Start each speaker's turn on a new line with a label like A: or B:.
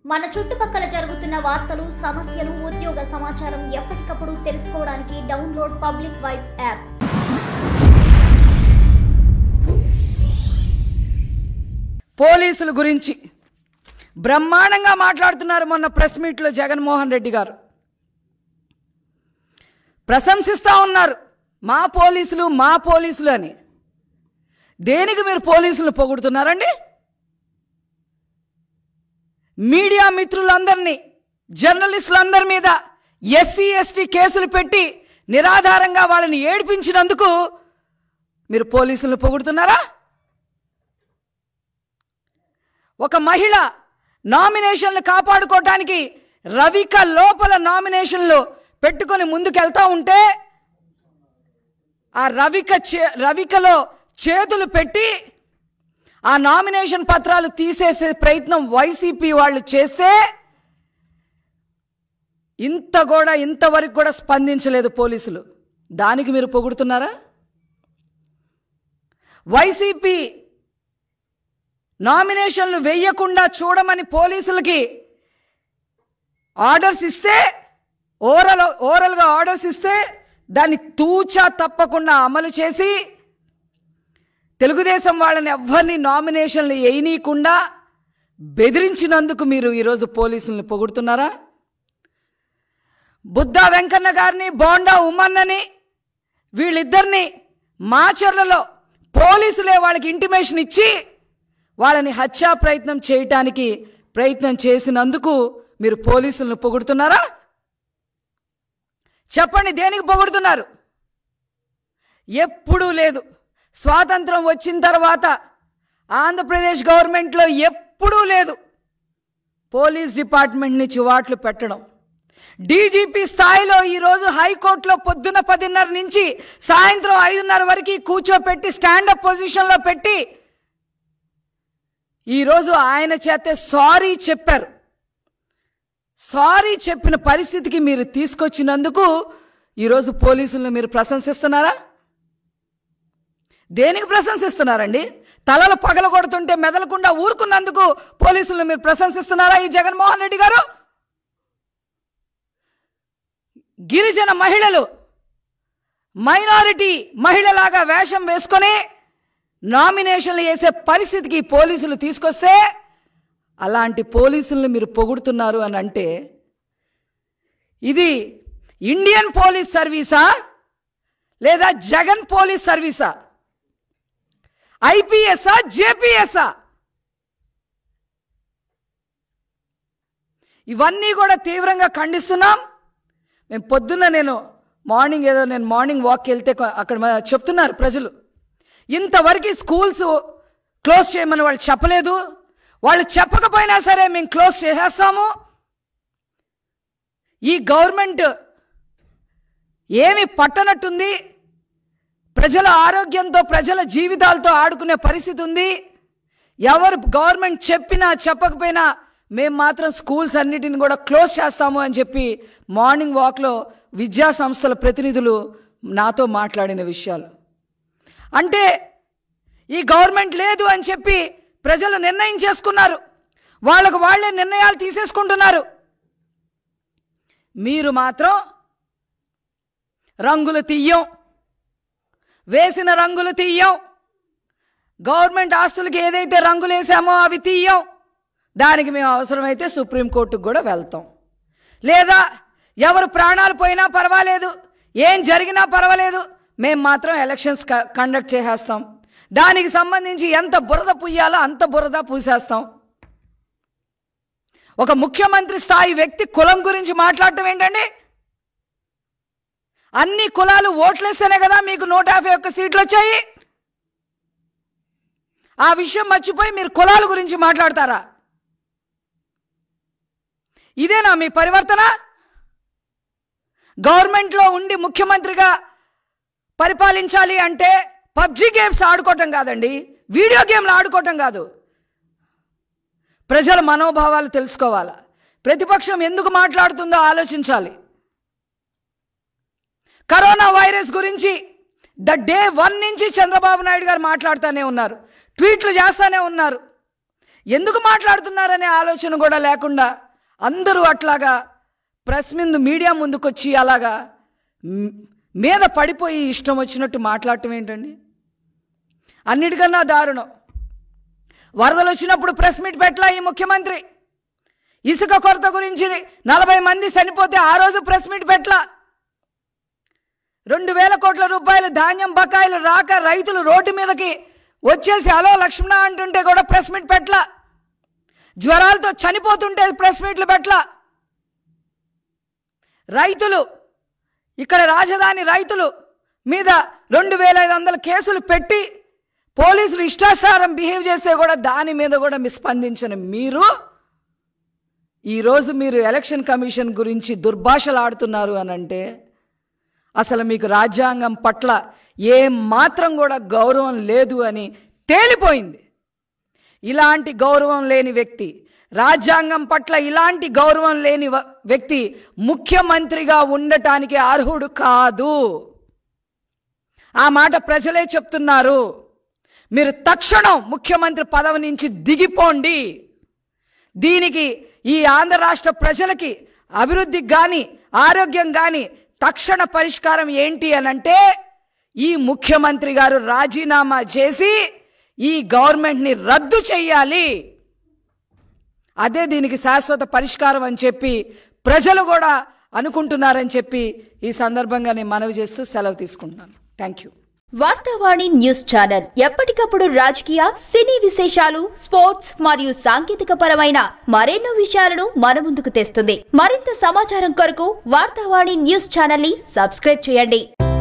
A: మన చుట్టుపక్కల జరుగుతున్న వార్తలు సమస్యలు ఉద్యోగ సమాచారం ఎప్పటికప్పుడు తెలుసుకోవడానికి డౌన్లోడ్ పబ్లిక్ వైబ్ యాప్
B: పోలీసుల గురించి బ్రహ్మాండంగా మాట్లాడుతున్నారు మొన్న ప్రెస్ మీట్లో జగన్మోహన్ రెడ్డి గారు ప్రశంసిస్తూ ఉన్నారు మా పోలీసులు మా పోలీసులు అని దేనికి మీరు పోలీసులు పొగుడుతున్నారండి మీడియా మిత్రులందరినీ జర్నలిస్టులందరి మీద ఎస్సీ ఎస్టీ కేసులు పెట్టి నిరాధారంగా వాళ్ళని ఏడిపించినందుకు మీరు పోలీసులను పొగుడుతున్నారా ఒక మహిళ నామినేషన్లు కాపాడుకోవటానికి రవిక లోపల నామినేషన్లు పెట్టుకొని ముందుకెళ్తా ఉంటే ఆ రవిక చే రవికలో చేతులు పెట్టి ఆ నామినేషన్ పత్రాలు తీసేసే ప్రయత్నం వైసీపీ వాళ్ళు చేస్తే ఇంత కూడా ఇంతవరకు కూడా స్పందించలేదు పోలీసులు దానికి మీరు పొగుడుతున్నారా వైసీపీ నామినేషన్లు వెయ్యకుండా చూడమని పోలీసులకి ఆర్డర్స్ ఇస్తే ఓరల్ ఓరల్గా ఆర్డర్స్ ఇస్తే దాన్ని తూచా తప్పకుండా అమలు చేసి తెలుగుదేశం వాళ్ళని ఎవ్వరిని నామినేషన్లు వేయనీయకుండా బెదిరించినందుకు మీరు ఈరోజు పోలీసుల్ని పొగుడుతున్నారా బుద్ధా వెంకన్న గారిని బోండా ఉమ్మన్నని వీళ్ళిద్దరిని మాచర్లలో పోలీసులే వాళ్ళకి ఇంటిమేషన్ ఇచ్చి వాళ్ళని హత్యా ప్రయత్నం చేయటానికి ప్రయత్నం చేసినందుకు మీరు పోలీసులను పొగుడుతున్నారా చెప్పండి దేనికి పొగుడుతున్నారు ఎప్పుడూ లేదు స్వాతంత్రం వచ్చిన తర్వాత ఆంధ్రప్రదేశ్ గవర్నమెంట్లో ఎప్పుడూ లేదు పోలీస్ డిపార్ట్మెంట్ని చివాట్లు పెట్టడం డీజీపీ స్థాయిలో ఈరోజు హైకోర్టులో పొద్దున పదిన్నర నుంచి సాయంత్రం ఐదున్నర వరకు కూర్చోపెట్టి స్టాండప్ పొజిషన్లో పెట్టి ఈరోజు ఆయన చేతే సారీ చెప్పారు సారీ చెప్పిన పరిస్థితికి మీరు తీసుకొచ్చినందుకు ఈరోజు పోలీసులను మీరు ప్రశంసిస్తున్నారా దేనికి ప్రశంసిస్తున్నారండి తలలు పగల కొడుతుంటే మెదలకుండా ఊరుకున్నందుకు పోలీసులను మీరు ప్రశంసిస్తున్నారా ఈ జగన్మోహన్ రెడ్డి గారు గిరిజన మహిళలు మైనారిటీ మహిళలాగా వేషం వేసుకొని నామినేషన్లు వేసే పరిస్థితికి పోలీసులు తీసుకొస్తే అలాంటి పోలీసులను మీరు పొగుడుతున్నారు అని అంటే ఇది ఇండియన్ పోలీస్ సర్వీసా లేదా జగన్ పోలీస్ సర్వీసా ఐపీఎస్ఆ జేపీఎస్ఆ ఇవన్నీ కూడా తీవ్రంగా ఖండిస్తున్నాం మేము పొద్దున్న నేను మార్నింగ్ ఏదో నేను మార్నింగ్ వాక్ వెళ్తే కొ- అక్కడ మ- చెప్తున్నారు ప్రజలు ఇంతవరకు స్కూల్స్ క్లోజ్ చేయమని వాళ్ళు చెప్పలేదు వాళ్ళు చెప్పకపోయినా సరే మేము క్లోజ్ చేసేస్తాము ఈ గవర్నమెంట్ ఏమి పట్టనట్టుంది ప్రజల ఆరోగ్యంతో ప్రజల జీవితాలతో ఆడుకునే పరిస్థితి ఉంది ఎవరు గవర్నమెంట్ చెప్పినా చెప్పకపోయినా మేము మాత్రం స్కూల్స్ అన్నిటిని కూడా క్లోజ్ చేస్తాము అని చెప్పి మార్నింగ్ వాక్లో విద్యా సంస్థల ప్రతినిధులు నాతో మాట్లాడిన విషయాలు అంటే ఈ గవర్నమెంట్ లేదు అని చెప్పి ప్రజలు నిర్ణయం చేసుకున్నారు వాళ్ళకు వాళ్ళే నిర్ణయాలు తీసేసుకుంటున్నారు మీరు మాత్రం రంగులు తీయం వేసిన రంగులు తీయం గవర్నమెంట్ ఆస్తులకి ఏదైతే రంగులు వేసామో అవి తీయం దానికి మేము అవసరమైతే సుప్రీంకోర్టుకు కూడా వెళ్తాం లేదా ఎవరు ప్రాణాలు పోయినా పర్వాలేదు ఏం జరిగినా పర్వాలేదు మేము మాత్రం ఎలక్షన్స్ క- కండక్ట్ చేసేస్తాం దానికి సంబంధించి ఎంత బురద పుయ్యాలో అంత బురద పూసేస్తాం ఒక ముఖ్యమంత్రి స్థాయి వ్యక్తి కులం గురించి మాట్లాడటం ఏంటండి అన్ని కులాలు ఓట్లేస్తేనే కదా మీకు నూట యాభై ఒక్క సీట్లు వచ్చాయి ఆ విషయం మర్చిపోయి మీరు కులాల గురించి మాట్లాడతారా ఇదేనా మీ పరివర్తన గవర్నమెంట్లో ఉండి ముఖ్యమంత్రిగా పరిపాలించాలి అంటే పబ్జి గేమ్స్ ఆడుకోవటం కాదండి వీడియో గేమ్లు ఆడుకోవటం కాదు ప్రజల మనోభావాలు తెలుసుకోవాలా ప్రతిపక్షం ఎందుకు మాట్లాడుతుందో ఆలోచించాలి కరోనా వైరస్ గురించి ద డే వన్ నుంచి చంద్రబాబు నాయుడు గారు మాట్లాడుతూనే ఉన్నారు ట్వీట్లు చేస్తూనే ఉన్నారు ఎందుకు మాట్లాడుతున్నారనే ఆలోచన కూడా లేకుండా అందరూ అట్లాగా ప్రెస్ ముందు మీడియా ముందుకొచ్చి అలాగా మ్, మీద పడిపోయి ఇష్టం వచ్చినట్టు మాట్లాడటం ఏంటండి అన్నిటికన్నా దారుణం వరదలు వచ్చినప్పుడు ప్రెస్ మీట్ పెట్టలా ఈ ముఖ్యమంత్రి ఇసుక కొరత గురించి నలభై మంది చనిపోతే ఆ రోజు ప్రెస్ మీట్ పెట్టలా రెండు వేల కోట్ల రూపాయలు ధాన్యం బకాయిలు రాక రైతులు రోడ్డు మీదకి వచ్చేసి హలో లక్ష్మణ అంటుంటే కూడా ప్రెస్ మీట్ పెట్టలా జ్వరాలతో చనిపోతుంటే ప్రెస్ మీట్లు పెట్టలా రైతులు ఇక్కడ రాజధాని రైతులు మీద రెండు వేల ఐదు వందల కేసులు పెట్టి పోలీసులు ఇష్టాసారం బిహేవ్ చేస్తే కూడా దాని మీద కూడా స్పందించిన మీరు ఈరోజు మీరు ఎలక్షన్ కమిషన్ గురించి దుర్భాషలు ఆడుతున్నారు అని అంటే అసలు మీకు రాజ్యాంగం పట్ల ఏ మాత్రం కూడా గౌరవం లేదు అని తేలిపోయింది ఇలాంటి గౌరవం లేని వ్యక్తి రాజ్యాంగం పట్ల ఇలాంటి గౌరవం లేని వ- వ్యక్తి ముఖ్యమంత్రిగా ఉండటానికి అర్హుడు కాదు ఆ మాట ప్రజలే చెప్తున్నారు మీరు తక్షణం ముఖ్యమంత్రి పదవి నుంచి దిగిపోండి దీనికి ఈ ఆంధ్ర రాష్ట్ర ప్రజలకి అభివృద్ధికి కానీ ఆరోగ్యం కానీ తక్షణ పరిష్కారం ఏంటి అని అంటే ఈ ముఖ్యమంత్రి గారు రాజీనామా చేసి ఈ గవర్నమెంట్ని రద్దు చేయాలి అదే దీనికి శాశ్వత పరిష్కారం అని చెప్పి ప్రజలు కూడా అనుకుంటున్నారని చెప్పి ఈ సందర్భంగా నేను మనవి చేస్తూ సెలవు తీసుకుంటున్నాను thank you
C: Vartavani news channel ఎప్పటికప్పుడు రాజకీయ సినీ విశేషాలు స్పోర్ట్స్ మరియు సాంకేతిక పరమైన మరెన్నో విషయాలను మన ముందుకు తెస్తుంది మరింత సమాచారం కొరకు వార్తావాణి న్యూస్ ఛానల్ ని సబ్స్క్రైబ్ చేయండి